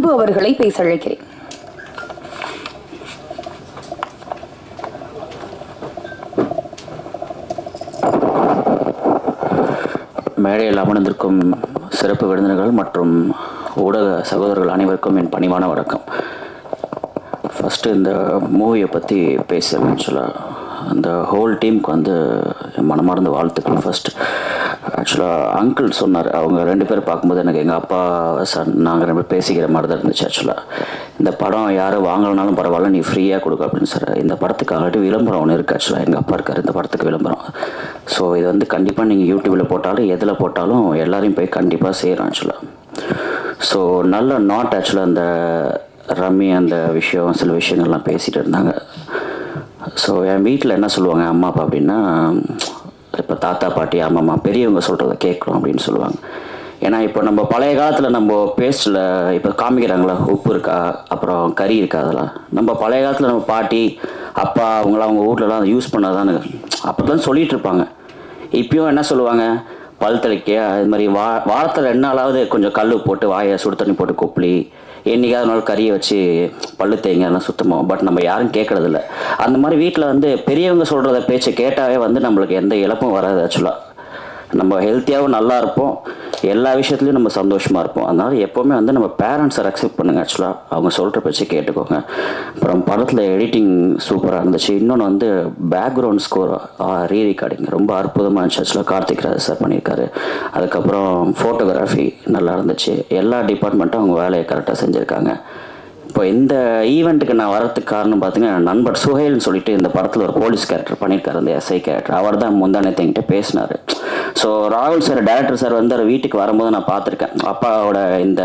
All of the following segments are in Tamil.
அன்பு அவர்களை பேச அழைக்கிறேன் மேடையில் அமர்ந்திருக்கும் சிறப்பு விருந்தினர்கள் மற்றும் ஊடக சகோதரர்கள் அனைவருக்கும் என் பணிவான வணக்கம் ஃபஸ்ட்டு இந்த மூவியை பற்றி பேசுகிறேன் ஆக்சுவலாக அந்த ஹோல் டீமுக்கு வந்து என் மனமார்ந்த வாழ்த்துக்கள் ஃபர்ஸ்ட் ஆக்சுவலாக அங்கிள் சொன்னார் அவங்க ரெண்டு பேரும் பார்க்கும்போது எனக்கு எங்கள் அப்பா சன் நாங்கள் ரெண்டு பேரும் பேசிக்கிற மாதிரி தான் இருந்துச்சு ஆக்சுவலாக இந்த படம் யாரும் வாங்கலனாலும் பரவாயில்ல நீ ஃப்ரீயாக கொடுக்க அப்படின்னு சார் இந்த படத்துக்கு ஆல்ரெடி விளம்பரம் ஒன்று இருக்குது ஆக்சுவலாக எங்கள் அப்பா இருக்கார் இந்த படத்துக்கு விளம்பரம் ஸோ இது வந்து கண்டிப்பாக நீங்கள் யூடியூப்பில் போட்டாலும் எதில் போட்டாலும் எல்லாரையும் போய் கண்டிப்பாக செய்கிறோம் ஆக்சுவலாக ஸோ நல்ல நாட் ஆக்சுவலாக அந்த ரம்மி அந்த விஷயம் சில விஷயங்கள்லாம் பேசிகிட்டு இருந்தாங்க ஸோ என் வீட்டில் என்ன சொல்லுவாங்க அம்மா அப்பா அப்படின்னா இப்போ தாத்தா பாட்டி அம்மா பெரியவங்க சொல்கிறத கேட்குறோம் அப்படின்னு சொல்லுவாங்க ஏன்னா இப்போ நம்ம பழைய காலத்தில் நம்ம பேஸ்ட்டில் இப்போ காமிக்கிறாங்களா உப்பு இருக்கா அப்புறம் கறி இருக்கா அதெல்லாம் நம்ம பழைய காலத்தில் நம்ம பாட்டி அப்பா அவங்களாம் அவங்க வீட்லலாம் யூஸ் பண்ணாதானே அப்போ தான் சொல்லிகிட்டு இருப்பாங்க இப்பயும் என்ன சொல்லுவாங்க பல் தலைக்க அது மாதிரி வா வாரத்தில் ரெண்டு நாளாவது கொஞ்சம் கல் போட்டு வாயை சுடு தண்ணி போட்டு கொப்பளி என்னைக்காவது நாள் கறியை வச்சு பல்லு தேங்க எல்லாம் சுத்தமாக பட் நம்ம யாரும் கேட்கறதில்ல அந்த மாதிரி வீட்டில் வந்து பெரியவங்க சொல்கிறத பேச்சை கேட்டாவே வந்து நம்மளுக்கு எந்த இழப்பும் வராது ஆக்சுவலாக நம்ம ஹெல்த்தியாகவும் நல்லா இருப்போம் எல்லா விஷயத்துலையும் நம்ம சந்தோஷமாக இருப்போம் அதனால் எப்போவுமே வந்து நம்ம பேரண்ட்ஸை ரெக்செப்ட் பண்ணுங்க ஆக்சுவலாக அவங்க சொல்கிற பேச்சு கேட்டுக்கோங்க அப்புறம் படத்தில் எடிட்டிங் சூப்பராக இருந்துச்சு இன்னொன்று வந்து பேக்ரவுண்ட் ஸ்கோர் ரீ ரெக்கார்டிங் ரொம்ப அற்புதமாக இருந்துச்சு ஆக்சுவலாக கார்த்திக் ராஜ் சார் பண்ணியிருக்காரு அதுக்கப்புறம் ஃபோட்டோகிராஃபி நல்லா இருந்துச்சு எல்லா டிபார்ட்மெண்ட்டும் அவங்க வேலையை கரெக்டாக செஞ்சுருக்காங்க இப்போ இந்த ஈவெண்ட்டுக்கு நான் வரதுக்கு காரணம் பார்த்தீங்கன்னா என் நண்பர் சுஹேல்னு சொல்லிட்டு இந்த படத்தில் ஒரு போலீஸ் கேரக்டர் பண்ணியிருக்காரு அந்த எஸ்ஐ கேரக்டர் அவர் தான் முந்தானத்தை என்கிட்ட பேசினார் ஸோ ராகுல் சார் டேரக்டர் சார் வந்து அவர் வீட்டுக்கு வரும்போது நான் பார்த்துருக்கேன் அப்பாவோட இந்த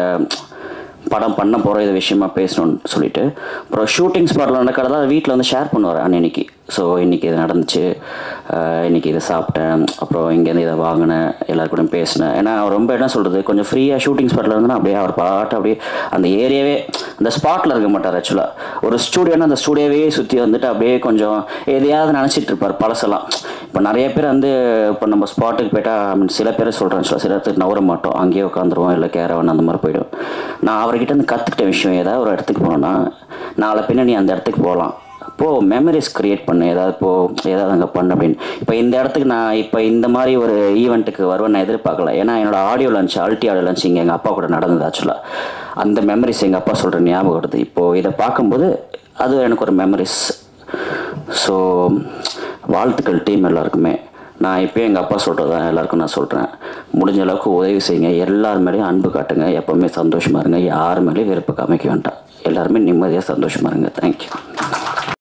படம் பண்ண போகிற இது விஷயமா பேசணும்னு சொல்லிட்டு அப்புறம் ஷூட்டிங் ஸ்பாட்டில் நடக்கிறதா வீட்டில் வந்து ஷேர் பண்ணுவார் அன்னைக்கு ஸோ இன்றைக்கி இது நடந்துச்சு ஆஹ் இன்னைக்கு இதை சாப்பிட்டேன் அப்புறம் இங்கேருந்து இதை வாங்கினேன் எல்லாரு கூடயும் பேசினேன் ஏன்னா அவர் ரொம்ப என்ன சொல்கிறது கொஞ்சம் ஃப்ரீயாக ஷூட்டிங் ஸ்பாட்டில் இருந்தால் அப்படியே அவர் பாட்டு அப்படியே அந்த ஏரியாவே அந்த ஸ்பாட்டில் இருக்க மாட்டார் ஆக்சுவலாக ஒரு ஸ்டூடியோனா அந்த ஸ்டூடியோவே சுற்றி வந்துட்டு அப்படியே கொஞ்சம் எதையாவது நினச்சிட்டு இருப்பார் பழசெல்லாம் இப்போ நிறைய பேர் வந்து இப்போ நம்ம ஸ்பாட்டுக்கு போயிட்டால் சில பேர் சொல்கிறேன் சில சில இடத்துக்கு நவர மாட்டோம் அங்கேயே உட்காந்துருவோம் இல்லை கேரவன் அந்த மாதிரி போயிடும் நான் அவர்கிட்ட இருந்து கற்றுக்கிட்ட விஷயம் ஏதாவது ஒரு இடத்துக்கு போனோன்னா நாளை பின்ன நீ அந்த இடத்துக்கு போகலாம் இப்போது மெமரிஸ் க்ரியேட் பண்ணு ஏதாவது இப்போ ஏதாவது அங்கே பண்ணு அப்படின்னு இப்போ இந்த இடத்துக்கு நான் இப்போ இந்த மாதிரி ஒரு ஈவெண்ட்டுக்கு வருவேன் நான் எதிர்பார்க்கல ஏன்னா என்னோட ஆடியோ லஞ்ச் அல்டி ஆடியோ லஞ்ச் இங்கே எங்கள் அப்பா கூட நடந்தது ஆக்சுவலாக அந்த மெமரிஸ் எங்கள் அப்பா சொல்கிற ஞாபகம் வருது இப்போது இதை பார்க்கும்போது அது எனக்கு ஒரு மெமரிஸ் ஸோ வாழ்த்துக்கள் டீம் எல்லாருக்குமே நான் இப்போ எங்கள் அப்பா சொல்கிறது தான் எல்லாருக்கும் நான் சொல்கிறேன் முடிஞ்ச அளவுக்கு உதவி செய்யுங்க எல்லார் மேலேயும் அன்பு காட்டுங்க எப்போவுமே சந்தோஷமாக இருங்க யார் மேலேயும் வெறுப்பு காமிக்க வேண்டாம் எல்லாருமே நிம்மதியாக சந்தோஷமாக இருங்க தேங்க்யூ